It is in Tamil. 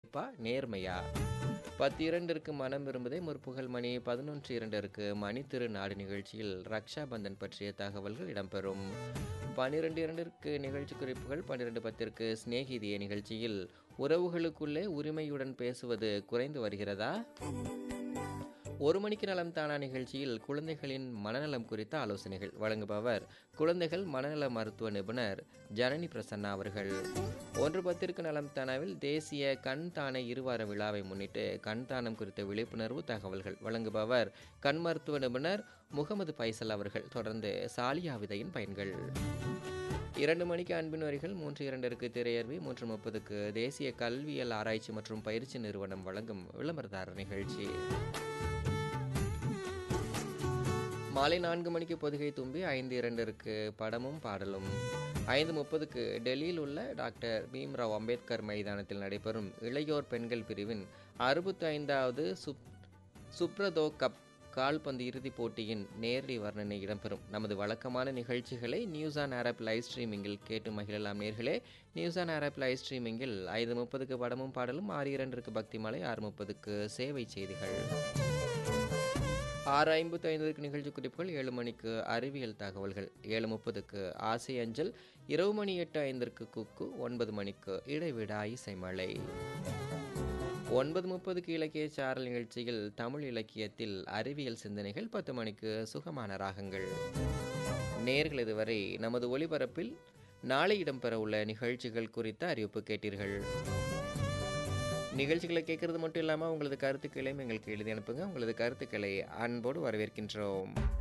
உழைப்பா நேர்மையா பத்து இரண்டிற்கு மனம் விரும்புதே முற்புகழ் மணி பதினொன்று இரண்டிற்கு மணி திரு நாடு நிகழ்ச்சியில் ரக்ஷா பந்தன் பற்றிய தகவல்கள் இடம்பெறும் பன்னிரெண்டு இரண்டிற்கு நிகழ்ச்சி குறிப்புகள் பன்னிரெண்டு பத்திற்கு சிநேகிதிய நிகழ்ச்சியில் உறவுகளுக்குள்ளே உரிமையுடன் பேசுவது குறைந்து வருகிறதா ஒரு மணிக்கு நலம் தானா நிகழ்ச்சியில் குழந்தைகளின் மனநலம் குறித்த ஆலோசனைகள் வழங்குபவர் குழந்தைகள் மனநல மருத்துவ நிபுணர் ஜனனி பிரசன்னா அவர்கள் ஒன்று பத்திற்கு நலம் தானாவில் தேசிய கண் தான இருவார விழாவை முன்னிட்டு கண் தானம் குறித்த விழிப்புணர்வு தகவல்கள் வழங்குபவர் கண் மருத்துவ நிபுணர் முகமது பைசல் அவர்கள் தொடர்ந்து சாலியா விதையின் பயன்கள் இரண்டு மணிக்கு அன்பின் வரிகள் மூன்று இரண்டிற்கு திரையர்வி மூன்று முப்பதுக்கு தேசிய கல்வியல் ஆராய்ச்சி மற்றும் பயிற்சி நிறுவனம் வழங்கும் விளம்பரதாரர் நிகழ்ச்சி மாலை நான்கு மணிக்கு பொதுகை தும்பி ஐந்து இரண்டிற்கு படமும் பாடலும் ஐந்து முப்பதுக்கு டெல்லியில் உள்ள டாக்டர் பீம்ராவ் அம்பேத்கர் மைதானத்தில் நடைபெறும் இளையோர் பெண்கள் பிரிவின் அறுபத்தி ஐந்தாவது சுப் சுப்ரதோ கப் கால்பந்து இறுதிப் போட்டியின் நேரடி வர்ணனை இடம்பெறும் நமது வழக்கமான நிகழ்ச்சிகளை நியூஸ் ஆன் ஆரப் லைவ் ஸ்ட்ரீமிங்கில் கேட்டு மகிழலாம் நேர்களே நியூஸ் ஆன் ஆரப் லைவ் ஸ்ட்ரீமிங்கில் ஐந்து முப்பதுக்கு படமும் பாடலும் ஆறு இரண்டிற்கு பக்தி மாலை ஆறு முப்பதுக்கு சேவை செய்திகள் ஆறு ஐம்பத்தி ஐந்துக்கு நிகழ்ச்சி குறிப்புகள் ஏழு மணிக்கு அறிவியல் தகவல்கள் ஏழு முப்பதுக்கு ஆசை அஞ்சல் இரவு மணி எட்டு ஐந்திற்கு குக்கு ஒன்பது மணிக்கு இடைவிடா இசைமலை ஒன்பது முப்பதுக்கு இலக்கிய சாரல் நிகழ்ச்சியில் தமிழ் இலக்கியத்தில் அறிவியல் சிந்தனைகள் பத்து மணிக்கு சுகமான ராகங்கள் நேர்கள் இதுவரை நமது ஒளிபரப்பில் நாளை இடம்பெற உள்ள நிகழ்ச்சிகள் குறித்த அறிவிப்பு கேட்டீர்கள் நிகழ்ச்சிகளை கேட்கறது மட்டும் இல்லாமல் உங்களது கருத்துக்களையும் எங்களுக்கு எழுதி அனுப்புங்க உங்களது கருத்துக்களை அன்போடு வரவேற்கின்றோம்